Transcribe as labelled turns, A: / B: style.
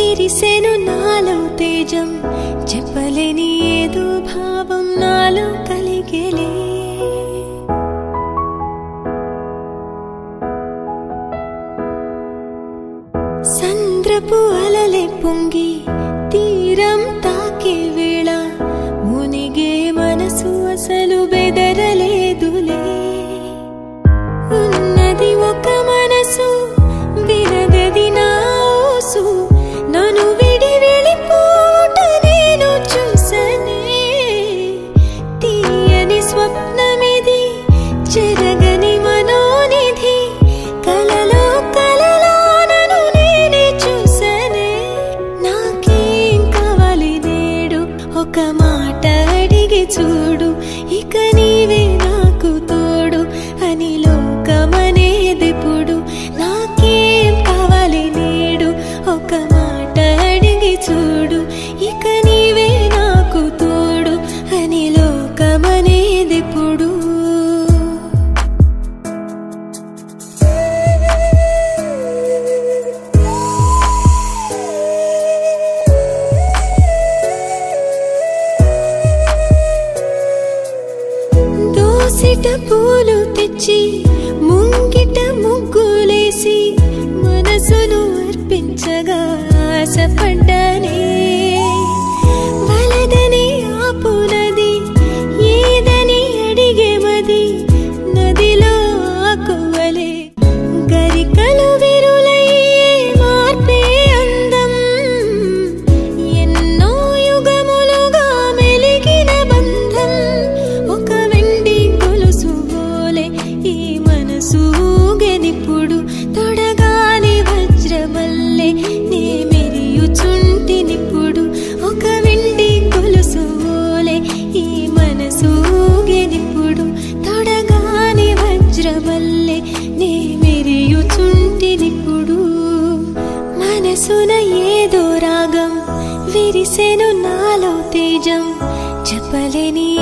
A: విరిసెను నాలో తేజం చెప్పలేని ఏదో భావం నాలో కలిగేలే సంద్రపు అలలే పొంగి తీరం తాకే వేళ మునిగే మనసు అసలు బెదరలేదులే ఉన్నది ఒక మనసు వినదది నా ఊసు నన్ను విడి వెళ్ళిపోట నేను చూసనే తీయని స్వప్నమిది చెరగని మనోనిధి కలలో కలలో నన్ను నేనే చూసనే నాకేం కావాలి నేడు ఒక మాట అడిగి చూడు ఇక నీవే నాకు తోడు అని లోకమనేదిప్పుడు నాకేం కావాలి నేడు ఒక మాట అడిగి చూడు ఇక నీవే నాకు తోడు అని లోకమనేదిప్పుడు దోసిట పూలు తెచ్చి ముంగిట ముగ్గులేసి మనసును అర్పించగా ఆశపడ్డానే వలదని ఆపునది ఏదని అడిగే మది నదిలో ఆకువలే గరికలు విరులయ్యే మార్పే అందం ఎన్నో యుగములుగా మెలిగిన బంధం ఒక వెండి గొలుసు బోలే ఈ మనసు ఊగెనిప్పుడు తొడగాని వజ్రమల్లే నే మెరియుచుంటినిప్పుడు ఒక వెండి గొలుసు బోలే ఈ మనసు ఊగెనిప్పుడు తొడగాని వజ్రమల్లే నే మెరియుచుంటినిప్పుడు మనసున ఏదో రాగం విరిసెను నాలో తేజం చెప్పలేని